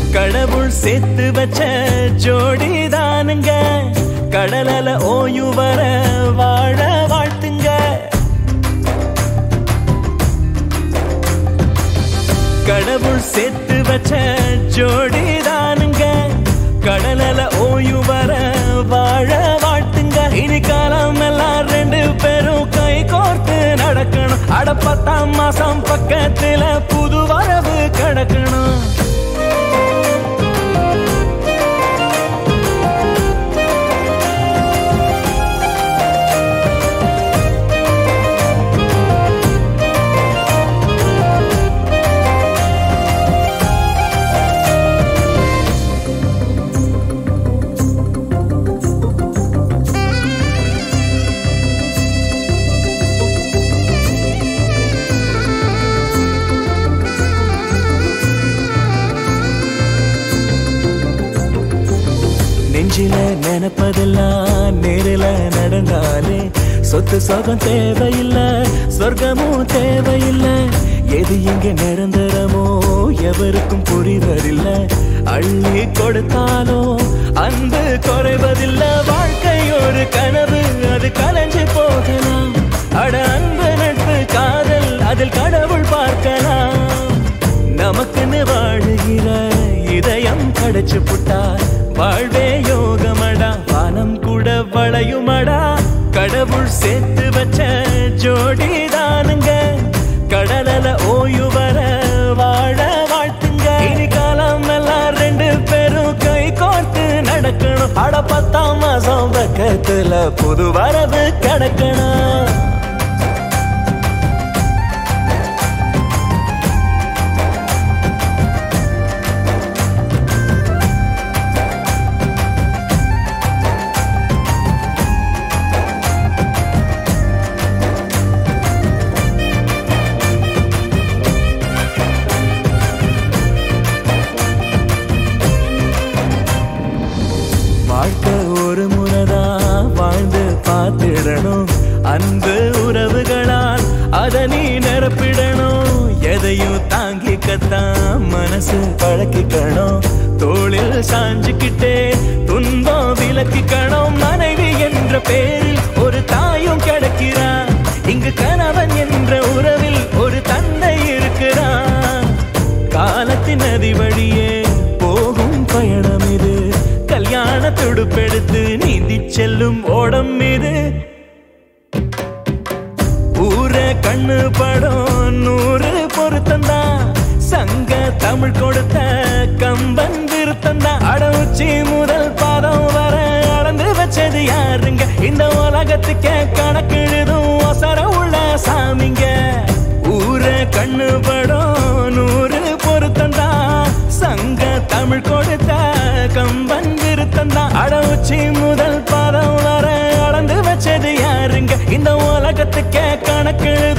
கடவுள் சேர்த்து வச்ச ஜோடி தானுங்க கடலல ஓயு வர வாழ வாழ்த்துங்க கடவுள் சேர்த்து வச்ச ஜோடி தானுங்க கடலல ஓயு வர வாழ வாழ்த்துங்க இனி காலம் எல்லாம் ரெண்டு பேரும் கை கோர்த்து நடக்கணும் அட பத்தாம் மாசம் பக்கத்துல புது வரவு கிடக்கணும் நெஞ்சில நினைப்பதெல்லாம் நேரில நடந்தாலே சொத்து சொகம் தேவையில்லை சொர்க்கமும் தேவையில்லை எது இங்க நிரந்தரமோ எவருக்கும் புரிவதில்லை அள்ளி கொடுத்தாலும் அன்பு குறைவதில்லை வாழ்க்கை ஒரு கனவு அது கலைஞ்சு போகலாம் அட அன்பு நட்பு காதல் அதில் கடவுள் பார்க்கலாம் நமக்குன்னு வாழுகிற இதயம் கடைச்சு புட்டா வாழ்வே யோகமடா வானம் கூட வளையுமடா கடவுள் சேர்த்து வச்ச ஜோடி தானுங்க கடலல ஓய்வு வர வாழ வாழ்த்துங்க இனி காலம் எல்லாம் ரெண்டு பேரும் கை கோர்த்து நடக்கணும் அட பத்தாம் மாசம் பக்கத்துல புது வரவு கிடக்கணும் வாழ்க்கை ஒரு முறைதான் வாழ்ந்து பார்த்திடணும் அன்பு உறவுகளால் அதை நீ நிரப்பிடணும் எதையும் தாங்கிக்கத்தான் மனசு பழக்கிக்கணும் தோளில் சாஞ்சுக்கிட்டே துன்பம் விலக்கிக்கணும் மனைவி என்ற பேரில் ஒரு தாயும் கிடைக்கிறான் இங்கு கணவன் என்ற உறவில் ஒரு தந்தை இருக்கிறான் காலத்தின் நதி வழியே போகும் பயணம் இது கல்யாண துடுப்பெடுத்து நீந்தி செல்லும் ஓடம் இது ஊர கண்ணு படம் நூறு பொருத்தந்தா சங்க தமிழ் கொடுத்த கம்பன் விருத்தந்தா அட உச்சி முதல் பாதம் வர அளந்து வச்சது யாருங்க இந்த உலகத்துக்கே கணக்கெழுதும் ஒசர உள்ள சாமிங்க ஊர கண்ணு படம் நூறு பொருத்தந்தா சங்க தமிழ் கொடுத்த கம்பன் விருத்தந்தா அட உச்சி முதல் பாதம் வர அளந்து வச்சது யாருங்க இந்த உலகத்துக்கே கணக்கு